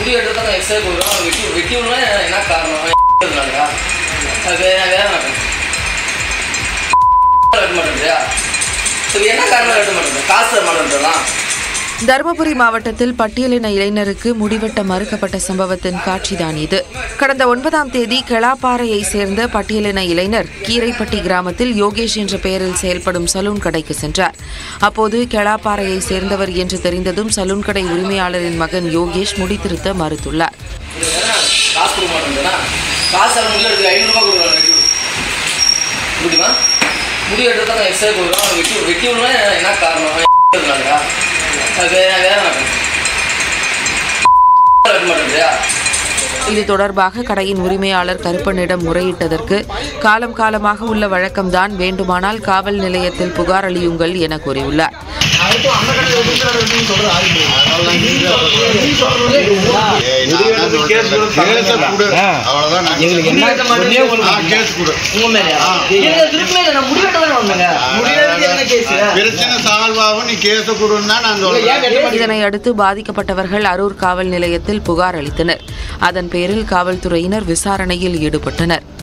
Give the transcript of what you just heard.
முடி எடுத்து தான் எக்ஸ்ரே கொடுக்குறோம் வெட்டி வெட்டி விடலாம் என்ன காரணம் இருந்தாங்க அது வேற வேற மாட்டேன் வெட்ட மாட்டேங்கிறியா சரி என்ன காரணம் வெட்ட மாட்டேங்குது காசு தர மாட்டேன்றதான் தருமபுரி மாவட்டத்தில் பட்டியலின இளைஞருக்கு முடிவெட்ட மறுக்கப்பட்ட சம்பவத்தின் காட்சிதான் இது கடந்த ஒன்பதாம் தேதி கெளாப்பாறையை சேர்ந்த பட்டியலின இளைஞர் கீரைப்பட்டி கிராமத்தில் யோகேஷ் என்ற பெயரில் செயல்படும் சலூன் கடைக்கு சென்றார் அப்போது கெளாப்பாறையை சேர்ந்தவர் என்று தெரிந்ததும் சலூன் கடை உரிமையாளரின் மகன் யோகேஷ் முடித்திருத்த மறுத்துள்ளார் இது வேற காசு கொடுக்க மாட்டேங்குதுன்னா காசு தர முடியல எடுத்து ஐநூறுரூபா கொடுக்குறோம் வெட்டி முடியுமா முடி எடுத்து தான் எக்ஸ்ரே கொடுக்குறோம் வெட்டி வெட்டி விடலாம் என்ன காரணம் இருந்தாங்க அது வேற வேற மாட்டேன் வெட்ட மாட்டேங்கிறியா இது தொடர்பாக கடையின் உரிமையாளர் கருப்பனிடம் முறையிட்டதற்கு காலம் காலமாக உள்ள வழக்கம்தான் வேண்டுமானால் காவல் நிலையத்தில் புகார் அளியுங்கள் என கூறியுள்ளார் எங்களுக்கு என்ன ஒண்ணே ஒண்ணு உங்க மேலயா? எனக்கு விருப்பமே இல்லை, நான் முடிவெட்ட தானே வந்தேங்க. முடிவெடுத்து என்ன கேஸ்? பிரச்சனை சால்வ் ஆகும் நீ கேஸ கொடுன்னு தான் நான் சொல்றேன் இதனை அடுத்து பாதிக்கப்பட்டவர்கள் அரூர் காவல் நிலையத்தில் புகார் அளித்தனர் அதன் பேரில் காவல்துறையினர் விசாரணையில் ஈடுபட்டனர்